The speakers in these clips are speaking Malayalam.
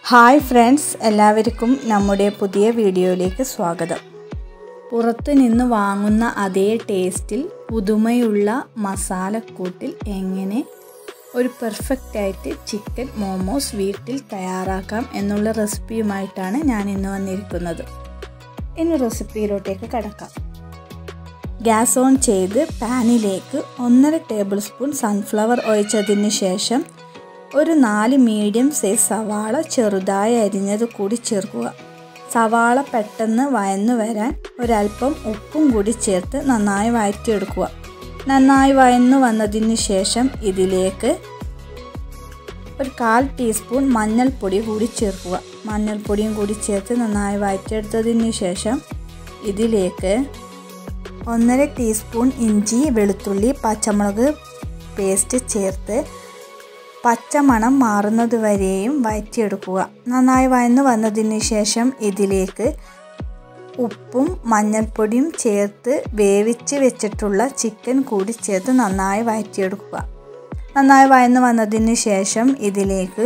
ഹായ് ഫ്രണ്ട്സ് എല്ലാവർക്കും നമ്മുടെ പുതിയ വീഡിയോയിലേക്ക് സ്വാഗതം പുറത്ത് നിന്ന് വാങ്ങുന്ന അതേ ടേസ്റ്റിൽ പുതുമയുള്ള മസാലക്കൂട്ടിൽ എങ്ങനെ ഒരു പെർഫെക്റ്റ് ആയിട്ട് ചിക്കൻ മോമോസ് വീട്ടിൽ തയ്യാറാക്കാം എന്നുള്ള റെസിപ്പിയുമായിട്ടാണ് ഞാൻ ഇന്ന് വന്നിരിക്കുന്നത് ഇനി റെസിപ്പിയിലോട്ടേക്ക് കടക്കാം ഗ്യാസ് ഓൺ ചെയ്ത് പാനിലേക്ക് ഒന്നര ടേബിൾ സ്പൂൺ സൺഫ്ലവർ ഒഴിച്ചതിന് ശേഷം ഒരു നാല് മീഡിയം സൈസ് സവാള ചെറുതായി അരിഞ്ഞത് കൂടി ചേർക്കുക സവാള പെട്ടെന്ന് വയന്നു വരാൻ ഒരല്പം ഉപ്പും കൂടി ചേർത്ത് നന്നായി വഴറ്റിയെടുക്കുക നന്നായി വയന്നു വന്നതിന് ശേഷം ഇതിലേക്ക് ഒരു കാൽ ടീസ്പൂൺ മഞ്ഞൾപ്പൊടി കൂടി ചേർക്കുക മഞ്ഞൾപ്പൊടിയും കൂടി ചേർത്ത് നന്നായി വഴറ്റിയെടുത്തതിന് ശേഷം ഇതിലേക്ക് ഒന്നര ടീസ്പൂൺ ഇഞ്ചി വെളുത്തുള്ളി പച്ചമുളക് പേസ്റ്റ് ചേർത്ത് പച്ചമണം മാറുന്നത് വരെയും വഴറ്റിയെടുക്കുക നന്നായി വഴന്നു വന്നതിന് ശേഷം ഇതിലേക്ക് ഉപ്പും മഞ്ഞൾപ്പൊടിയും ചേർത്ത് വേവിച്ച് വെച്ചിട്ടുള്ള ചിക്കൻ കൂടി ചേർത്ത് നന്നായി വഴറ്റിയെടുക്കുക നന്നായി വഴന്നു വന്നതിന് ശേഷം ഇതിലേക്ക്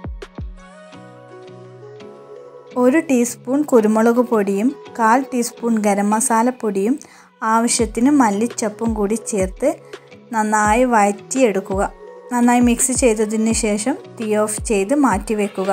ഒരു ടീസ്പൂൺ കുരുമുളക് പൊടിയും കാൽ ടീസ്പൂൺ ഗരം മസാലപ്പൊടിയും ആവശ്യത്തിന് മല്ലിച്ചപ്പും കൂടി ചേർത്ത് നന്നായി വഴറ്റിയെടുക്കുക നന്നായി മിക്സ് ചെയ്തതിന് ശേഷം തീ ഓഫ് ചെയ്ത് മാറ്റി വെക്കുക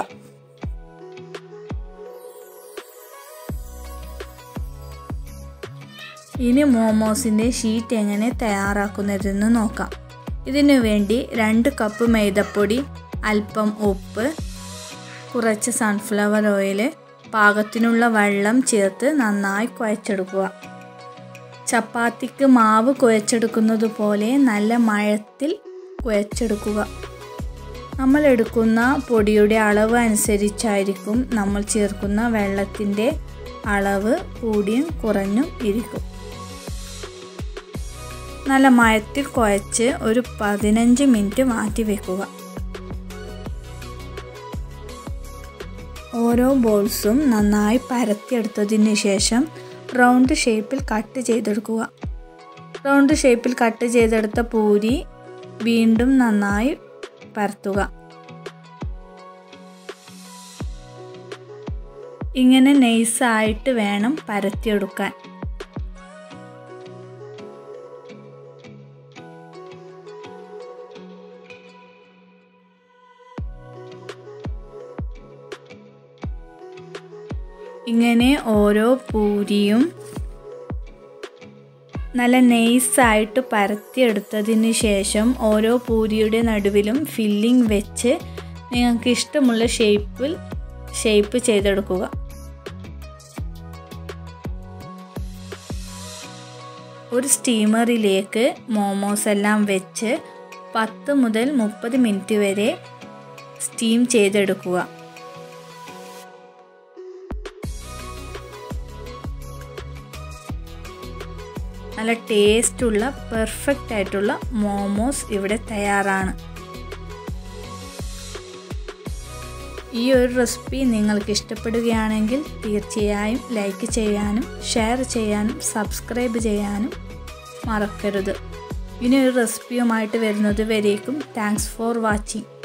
ഇനി മോമോസിൻ്റെ ഷീറ്റ് എങ്ങനെ തയ്യാറാക്കുന്നതെന്ന് നോക്കാം ഇതിനു വേണ്ടി രണ്ട് കപ്പ് മൈദപ്പൊടി അല്പം ഉപ്പ് കുറച്ച് സൺഫ്ലവർ ഓയിൽ പാകത്തിനുള്ള വെള്ളം ചേർത്ത് നന്നായി കുഴച്ചെടുക്കുക ചപ്പാത്തിക്ക് മാവ് കുഴച്ചെടുക്കുന്നത് പോലെ നല്ല മഴത്തിൽ കുഴച്ചെടുക്കുക നമ്മൾ എടുക്കുന്ന പൊടിയുടെ അളവ് അനുസരിച്ചായിരിക്കും നമ്മൾ ചേർക്കുന്ന വെള്ളത്തിൻ്റെ അളവ് കൂടിയും കുറഞ്ഞും ഇരിക്കും നല്ല മയത്തിൽ കുഴച്ച് ഒരു പതിനഞ്ച് മിനിറ്റ് മാറ്റി വെക്കുക ഓരോ ബോൾസും നന്നായി പരത്തിയെടുത്തതിന് ശേഷം റൗണ്ട് ഷേപ്പിൽ കട്ട് ചെയ്തെടുക്കുക റൗണ്ട് ഷേപ്പിൽ കട്ട് ചെയ്തെടുത്ത പൂരി വീണ്ടും നന്നായി പരത്തുക ഇങ്ങനെ നെയ്സായിട്ട് വേണം പരത്തിയെടുക്കാൻ ഇങ്ങനെ ഓരോ പൂരിയും നല്ല നെയ്സായിട്ട് പരത്തിയെടുത്തതിന് ശേഷം ഓരോ പൂരിയുടെ നടുവിലും ഫില്ലിംഗ് വെച്ച് നിങ്ങൾക്ക് ഇഷ്ടമുള്ള ഷേപ്പിൽ ഷേപ്പ് ചെയ്തെടുക്കുക ഒരു സ്റ്റീമറിലേക്ക് മോമോസ് എല്ലാം വെച്ച് പത്ത് മുതൽ മുപ്പത് മിനിറ്റ് വരെ സ്റ്റീം ചെയ്തെടുക്കുക നല്ല ടേസ്റ്റുള്ള പെർഫെക്റ്റ് ആയിട്ടുള്ള മോമോസ് ഇവിടെ തയ്യാറാണ് ഈ ഒരു റെസിപ്പി നിങ്ങൾക്ക് ഇഷ്ടപ്പെടുകയാണെങ്കിൽ തീർച്ചയായും ലൈക്ക് ചെയ്യാനും ഷെയർ ചെയ്യാനും സബ്സ്ക്രൈബ് ചെയ്യാനും മറക്കരുത് ഇനി ഒരു റെസിപ്പിയുമായിട്ട് വരുന്നത് വരേക്കും താങ്ക്സ് ഫോർ വാച്ചിങ്